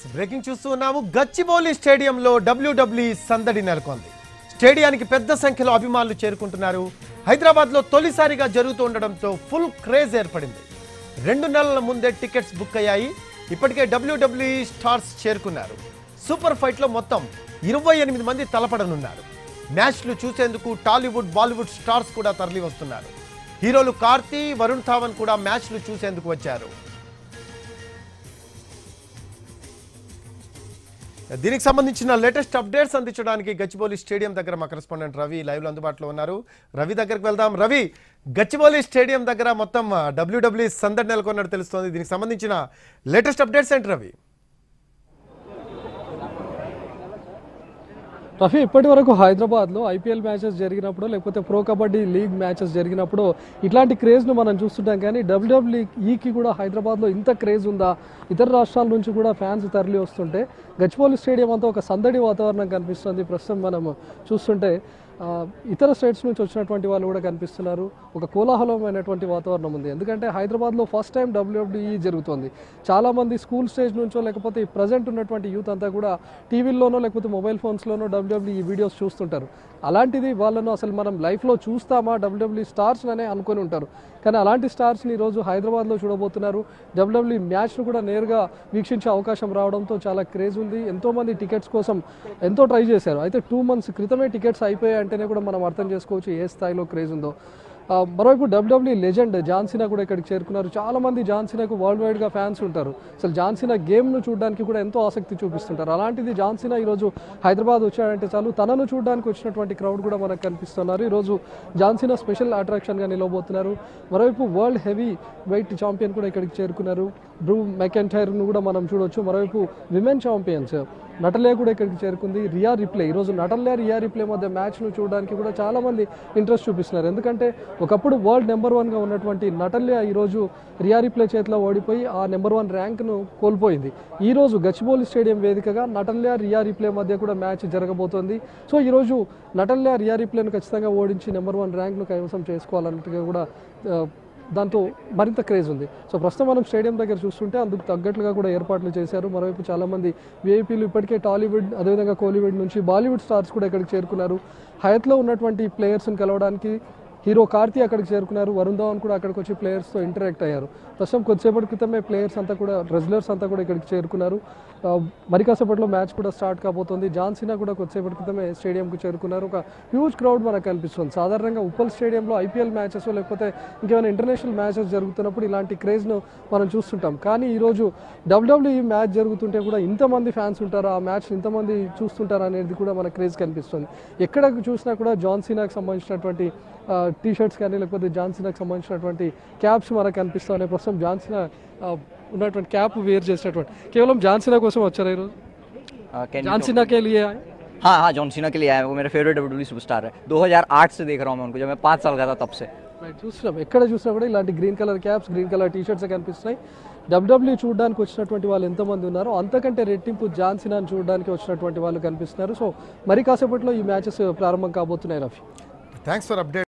breaking చూస్తూ ఉన్నాము గచ్చిబౌలి స్టేడియంలో డబ్ల్యూడబ్ల్యూ సందడి నెలకొంది స్టేడియానికి పెద్ద సంఖ్యలో అభిమానులు చేరుకుంటున్నారు హైదరాబాద్లో తొలిసారిగా జరుగుతూ ఉండడంతో ఫుల్ క్రేజ్ ఏర్పడింది రెండు నెలల ముందే టికెట్స్ బుక్ అయ్యాయి ఇప్పటికే డబ్ల్యూడబ్ల్యూ స్టార్స్ చేరుకున్నారు సూపర్ ఫైట్లో మొత్తం ఇరవై ఎనిమిది మంది తలపడనున్నారు మ్యాచ్లు చూసేందుకు టాలీవుడ్ బాలీవుడ్ స్టార్స్ కూడా తరలి వస్తున్నారు హీరోలు కార్తీ వరుణ్ ధావన్ కూడా మ్యాచ్లు చూసేందుకు వచ్చారు దీనికి సంబంధించిన లేటెస్ట్ అప్డేట్స్ అందించడానికి గచ్చిబౌలి స్టేడియం దగ్గర మా కరెస్పాండెంట్ రవి లైవ్ లో అందుబాటులో ఉన్నారు రవి దగ్గరకు వెళ్దాం రవి గచ్చిబౌలి స్టేడియం దగ్గర మొత్తం డబ్ల్యూడబ్ల్యూ సందడి నెలకొన్నట్టు తెలుస్తోంది దీనికి సంబంధించిన లేటెస్ట్ అప్డేట్స్ ఏంటి రవి రఫీ ఇప్పటి వరకు హైదరాబాద్లో ఐపీఎల్ మ్యాచెస్ జరిగినప్పుడు లేకపోతే ప్రో కబడ్డీ లీగ్ మ్యాచెస్ జరిగినప్పుడు ఇట్లాంటి క్రేజ్ను మనం చూస్తుంటాం కానీ డబ్ల్యూడబ్ల్యూఈకి కూడా హైదరాబాద్లో ఇంత క్రేజ్ ఉందా ఇతర రాష్ట్రాల నుంచి కూడా ఫ్యాన్స్ తరలి వస్తుంటే గచ్చిబౌలి స్టేడియం అంతా ఒక సందడి వాతావరణం కనిపిస్తుంది ప్రస్తుతం మనం చూస్తుంటే ఆ, ఇతర స్టేట్స్ నుంచి వచ్చినటువంటి వాళ్ళు కూడా కనిపిస్తున్నారు ఒక కోలాహలమైనటువంటి వాతావరణం ఉంది ఎందుకంటే హైదరాబాద్లో ఫస్ట్ టైం డబ్ల్యూడబ్ల్యూఈ జరుగుతోంది చాలామంది స్కూల్ స్టేజ్ నుంచో లేకపోతే ప్రజెంట్ ఉన్నటువంటి యూత్ అంతా కూడా టీవీల్లోనో లేకపోతే మొబైల్ ఫోన్స్లోనో డబ్ల్యూడబ్ల్యూఈ వీడియోస్ చూస్తుంటారు అలాంటిది వాళ్ళను అసలు మనం లైఫ్లో చూస్తామా డబ్ల్యూడబ్ల్యూ స్టార్స్ అనే అనుకొని ఉంటారు కానీ అలాంటి స్టార్స్ని ఈరోజు హైదరాబాద్లో చూడబోతున్నారు డబ్ల్యూడబ్ల్యూ మ్యాచ్ను కూడా నేరుగా వీక్షించే అవకాశం రావడంతో చాలా క్రేజ్ ఉంది ఎంతోమంది టికెట్స్ కోసం ఎంతో ట్రై చేశారు అయితే టూ మంత్స్ క్రితమే టికెట్స్ అయిపోయాయి అంటేనే కూడా మనం అర్థం చేసుకోవచ్చు ఏ స్థాయిలో క్రేజ్ ఉందో ఆ, మరోవైపు డబ్ల్యూడబ్ల్యూ లెజెండ్ జాన్సీనా కూడా ఇక్కడికి చేరుకున్నారు చాలా మంది జాన్సీనాకు వరల్డ్ వైడ్గా ఫ్యాన్స్ ఉంటారు అసలు జాన్సీనా గేమ్ను చూడడానికి కూడా ఎంతో ఆసక్తి చూపిస్తుంటారు అలాంటిది జాన్సీనా ఈరోజు హైదరాబాద్ వచ్చాడంటే చాలు తనను చూడడానికి వచ్చినటువంటి క్రౌడ్ కూడా మనకు కనిపిస్తున్నారు ఈరోజు జాన్సీనా స్పెషల్ అట్రాక్షన్గా నిలవబోతున్నారు మరోవైపు వరల్డ్ హెవీ వెయిట్ ఛాంపియన్ కూడా ఇక్కడికి చేరుకున్నారు బ్రూ మెకెంటైర్ను కూడా మనం చూడొచ్చు మరోవైపు విమెన్ ఛాంపియన్స్ నటలే కూడా ఇక్కడికి చేరుకుంది రియా రిప్లే ఈరోజు నటలే రియా రిప్లే మధ్య మ్యాచ్ను చూడడానికి కూడా చాలా మంది ఇంట్రెస్ట్ చూపిస్తున్నారు ఎందుకంటే ఒకప్పుడు వరల్డ్ నెంబర్ వన్గా ఉన్నటువంటి నటల్య ఈరోజు రియా రిప్లే చేతిలో ఓడిపోయి ఆ నెంబర్ వన్ ర్యాంక్ను కోల్పోయింది ఈ రోజు గచ్చిబౌలి స్టేడియం వేదికగా నటల్య రియా రిప్లే మధ్య కూడా మ్యాచ్ జరగబోతోంది సో ఈరోజు నటల్య రియా రిప్లేను ఖచ్చితంగా ఓడించి నెంబర్ వన్ ర్యాంక్ను కైవసం చేసుకోవాలన్నట్టుగా కూడా ఆ, దాంతో మరింత క్రేజ్ ఉంది సో ప్రస్తుతం మనం స్టేడియం దగ్గర చూస్తుంటే అందుకు తగ్గట్లుగా కూడా ఏర్పాట్లు చేశారు మరోవైపు చాలామంది విఐపీలు ఇప్పటికే టాలీవుడ్ అదేవిధంగా కోలీవుడ్ నుంచి బాలీవుడ్ స్టార్స్ కూడా ఇక్కడికి చేరుకున్నారు హయత్లో ఉన్నటువంటి ప్లేయర్స్ని కలవడానికి హీరో కార్తీ అక్కడికి చేరుకున్నారు వరుణ్ ధవన్ కూడా అక్కడికి వచ్చి ప్లేయర్స్తో ఇంటరాక్ట్ అయ్యారు ప్రస్తుతం కొద్దిసేపటి క్రితమే ప్లేయర్స్ అంతా కూడా రెజ్లర్స్ అంతా కూడా ఇక్కడికి చేరుకున్నారు ఆ, మరి కాసేపట్లో మ్యాచ్ కూడా స్టార్ట్ కాబోతోంది జాన్సీనా కూడా కొద్దిసేపటి క్రితమే స్టేడియంకు చేరుకున్నారు ఒక హ్యూజ్ క్రౌడ్ మనకు కనిపిస్తుంది సాధారణంగా ఉప్పల్ స్టేడియంలో ఐపీఎల్ మ్యాచెస్ లేకపోతే ఇంకేమైనా ఇంటర్నేషనల్ మ్యాచెస్ జరుగుతున్నప్పుడు ఇలాంటి క్రేజ్ను మనం చూస్తుంటాం కానీ ఈరోజు డబ్ల్యూడబ్ల్యూఈ మ్యాచ్ జరుగుతుంటే కూడా ఇంతమంది ఫ్యాన్స్ ఉంటారు ఆ మ్యాచ్ ఇంతమంది చూస్తుంటారు అనేది కూడా మన క్రేజ్ కనిపిస్తుంది ఎక్కడ చూసినా కూడా జాన్సీనాకి సంబంధించినటువంటి టీ షర్ట్స్ కానీ లేకపోతే జాన్సీనాకి సంబంధించినటువంటి క్యాప్స్ మనకు కనిపిస్తున్నాయి ప్రస్తుతం జాన్సీనా ఆ, ఉన్నటువంటి క్యాప్ వేర్ చేసినటువంటి కేవలం జాన్సీనా కోసం వచ్చారు ఈరోజు Uh, can you జాన్సీనా కే లియే talk- हाँ हाँ जॉन सीना के लिए आया है वो मेरा फेवरेट डब्ल्यू सुपरस्टार है 2008 से देख रहा हूँ मैं उनको जब मैं पाँच साल का था तब से రైట్ చూస్తున్నాం ఎక్కడ చూసినా కూడా ఇలాంటి green colour caps green colour T shirts కనిపిస్తున్నాయి డబ్ల్యూడబ్ల్యూ చూడడానికి వచ్చినటువంటి వాళ్ళు ఎంతమంది ఉన్నారో అంతకంటే రెట్టింపు జాన్సీనాని చూడడానికి వచ్చినటువంటి వాళ్ళు కనిపిస్తున్నారు సో మరి కాసేపట్లో ఈ మ్యాచెస్ ప్రారంభం కాబోతున్నాయి రఫీ థ్యాంక్స్ ఫర్ అప్డేట్